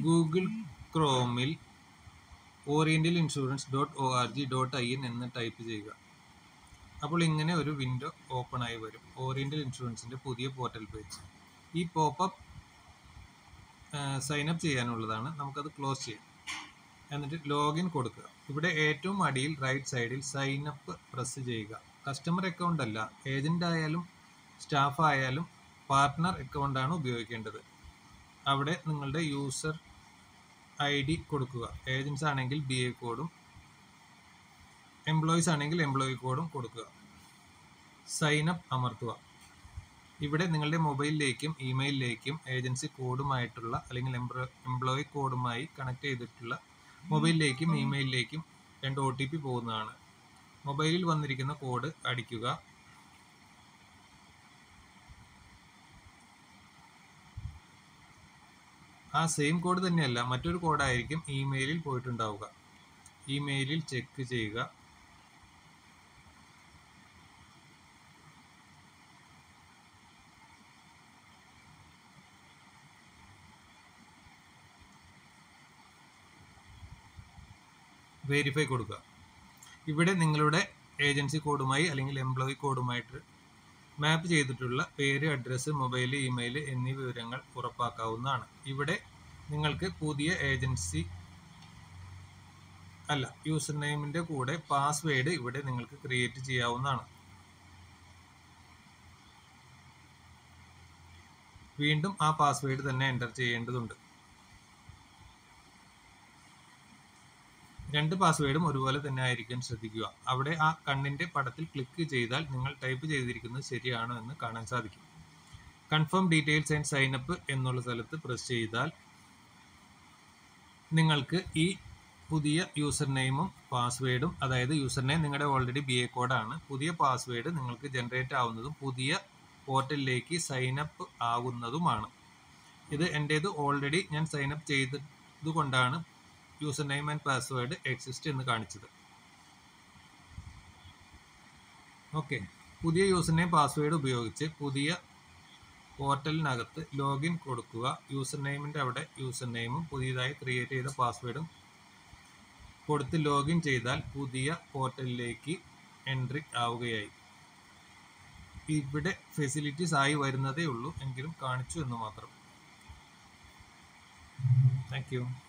Google ക്രോമിൽ oriental insurance dot O R G dot I N എന്ന് type ചെയ്യുക അപ്പോൾ ഇങ്ങനെ ഒരു വിൻഡോ ഓപ്പൺ ആയി വരും ഓറിയൻ്റൽ ഇൻഷുറൻസിൻ്റെ പുതിയ പോർട്ടൽ പേജ് ഈ പോപ്പപ്പ് സൈൻ അപ്പ് ചെയ്യാനുള്ളതാണ് നമുക്കത് ക്ലോസ് ചെയ്യാം എന്നിട്ട് ലോഗിൻ കൊടുക്കുക ഇവിടെ ഏറ്റവും അടിയിൽ റൈറ്റ് സൈഡിൽ സൈൻ അപ്പ് പ്രസ് ചെയ്യുക കസ്റ്റമർ അക്കൗണ്ട് അല്ല ഏജൻ്റ് ആയാലും സ്റ്റാഫ് ആയാലും പാർട്ട്ണർ അക്കൗണ്ടാണ് ഉപയോഗിക്കേണ്ടത് അവിടെ നിങ്ങളുടെ യൂസർ ഐ ഡി കൊടുക്കുക ഏജൻസ് ആണെങ്കിൽ ബി എ കോഡും എംപ്ലോയീസ് ആണെങ്കിൽ എംപ്ലോയി കോഡും കൊടുക്കുക സൈൻ അപ്പ് അമർത്തുക ഇവിടെ നിങ്ങളുടെ മൊബൈലിലേക്കും ഇമെയിലിലേക്കും ഏജൻസി കോഡുമായിട്ടുള്ള അല്ലെങ്കിൽ എംപ്ലോയി കോഡുമായി കണക്ട് ചെയ്തിട്ടുള്ള മൊബൈലിലേക്കും ഇമെയിലിലേക്കും രണ്ട് ഒ ടി പി പോകുന്നതാണ് മൊബൈലിൽ വന്നിരിക്കുന്ന കോഡ് അടിക്കുക ആ സെയിം കോഡ് തന്നെയല്ല മറ്റൊരു കോഡായിരിക്കും ഇമെയിലിൽ പോയിട്ടുണ്ടാവുക ഇമെയിലിൽ ചെക്ക് ചെയ്യുക വെരിഫൈ കൊടുക്കുക ഇവിടെ നിങ്ങളുടെ ഏജൻസി കോഡുമായി അല്ലെങ്കിൽ എംപ്ലോയി കോഡുമായിട്ട് മാപ്പ് ചെയ്തിട്ടുള്ള പേര് അഡ്രസ്സ് മൊബൈൽ ഇമെയിൽ എന്നീ വിവരങ്ങൾ ഉറപ്പാക്കാവുന്നതാണ് ഇവിടെ നിങ്ങൾക്ക് പുതിയ ഏജൻസി അല്ല യൂസർ നെയിമിൻ്റെ കൂടെ പാസ്വേഡ് ഇവിടെ നിങ്ങൾക്ക് ക്രിയേറ്റ് ചെയ്യാവുന്നതാണ് വീണ്ടും ആ പാസ്വേഡ് തന്നെ എൻ്റർ ചെയ്യേണ്ടതുണ്ട് രണ്ട് പാസ്വേഡും ഒരുപോലെ തന്നെ ആയിരിക്കാൻ ശ്രദ്ധിക്കുക അവിടെ ആ കണ്ണിൻ്റെ പടത്തിൽ ക്ലിക്ക് ചെയ്താൽ നിങ്ങൾ ടൈപ്പ് ചെയ്തിരിക്കുന്നത് ശരിയാണോ എന്ന് കാണാൻ സാധിക്കും confirm details and sign up എന്നുള്ള സ്ഥലത്ത് പ്രസ് ചെയ്താൽ നിങ്ങൾക്ക് ഈ പുതിയ യൂസർ നെയിമും പാസ്വേഡും അതായത് യൂസർ നെയിം നിങ്ങളുടെ ഓൾറെഡി ബി എ കോഡാണ് പുതിയ പാസ്വേഡ് നിങ്ങൾക്ക് ജനറേറ്റ് ആവുന്നതും പുതിയ പോർട്ടലിലേക്ക് സൈൻ അപ്പ് ആവുന്നതുമാണ് ഇത് എൻ്റേത് ഓൾറെഡി ഞാൻ സൈൻ അപ്പ് ചെയ്തത് കൊണ്ടാണ് user name and password exist എന്ന് കാണിച്ചത് ഓക്കെ പുതിയ യൂസർ നെയിം പാസ്വേഡ് ഉപയോഗിച്ച് പുതിയ പോർട്ടലിനകത്ത് ലോഗിൻ കൊടുക്കുക യൂസർ നെയിമിൻ്റെ അവിടെ യൂസർ നെയിമും പുതിയതായി ക്രിയേറ്റ് ചെയ്ത പാസ്വേഡും കൊടുത്ത് ലോഗിൻ ചെയ്താൽ പുതിയ പോർട്ടലിലേക്ക് എൻട്രി ആവുകയായി ഇവിടെ ഫെസിലിറ്റീസ് ആയി വരുന്നതേ ഉള്ളൂ എങ്കിലും കാണിച്ചു എന്ന് മാത്രം താങ്ക് യു